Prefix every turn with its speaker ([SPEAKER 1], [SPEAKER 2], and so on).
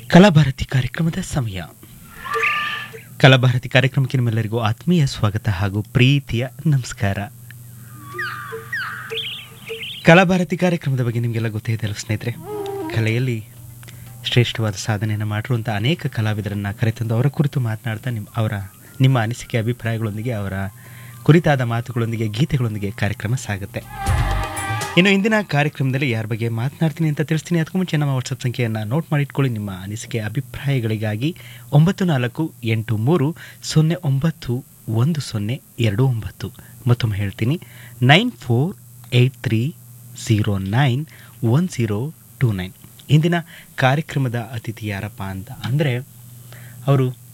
[SPEAKER 1] ಕಲಾಭಾರತಿ ಕಾರ್ಯಕ್ರಮದ ಸಮಯ ಕಲಾಭಾರತಿ ಕಾರ್ಯಕ್ರಮಕ್ಕೆ ನಿಮ್ಮೆಲ್ಲರಿಗೂ ಆತ್ಮೀಯ ಸ್ವಾಗತ ಹಾಗೂ ಪ್ರೀತಿಯ ನಮಸ್ಕಾರ ಕಲಾಭಾರತಿ ಕಾರ್ಯಕ್ರಮದ ಬಗ್ಗೆ ನಿಮಗೆಲ್ಲ ಗೊತ್ತೇ ಇದೆ ಅಲ್ವ ಸ್ನೇಹಿತರೆ ಕಲೆಯಲ್ಲಿ ಶ್ರೇಷ್ಠವಾದ ಸಾಧನೆಯನ್ನು ಮಾಡಿರುವಂಥ ಅನೇಕ ಕಲಾವಿದರನ್ನು ಕರೆತಂದು ಅವರ ಕುರಿತು ಮಾತನಾಡ್ತಾ ನಿಮ್ಮ ಅವರ ನಿಮ್ಮ ಅನಿಸಿಕೆ ಅಭಿಪ್ರಾಯಗಳೊಂದಿಗೆ ಅವರ ಕುರಿತಾದ ಮಾತುಗಳೊಂದಿಗೆ ಗೀತೆಗಳೊಂದಿಗೆ ಕಾರ್ಯಕ್ರಮ ಸಾಗುತ್ತೆ ಇನ್ನು ಇಂದಿನ ಕಾರ್ಯಕ್ರಮದಲ್ಲಿ ಯಾರ ಬಗ್ಗೆ ಮಾತನಾಡ್ತೀನಿ ಅಂತ ತಿಳಿಸ್ತೀನಿ ಅದಕ್ಕೂ ಮುಂಚೆ ನಮ್ಮ ವಾಟ್ಸಪ್ ಸಂಖ್ಯೆಯನ್ನು ನೋಟ್ ಮಾಡಿಟ್ಕೊಳ್ಳಿ ನಿಮ್ಮ ಅನಿಸಿಕೆ ಅಭಿಪ್ರಾಯಗಳಿಗಾಗಿ ಒಂಬತ್ತು ನಾಲ್ಕು ಎಂಟು ಮೂರು ಸೊನ್ನೆ ಒಂಬತ್ತು ಒಂದು ಸೊನ್ನೆ ಎರಡು ಒಂಬತ್ತು ಮತ್ತೊಮ್ಮೆ ಹೇಳ್ತೀನಿ nine four eight three zero nine one zero two nine ಇಂದಿನ ಕಾರ್ಯಕ್ರಮದ ಅತಿಥಿ ಯಾರಪ್ಪ ಅಂತ ಅಂದರೆ ಅವರು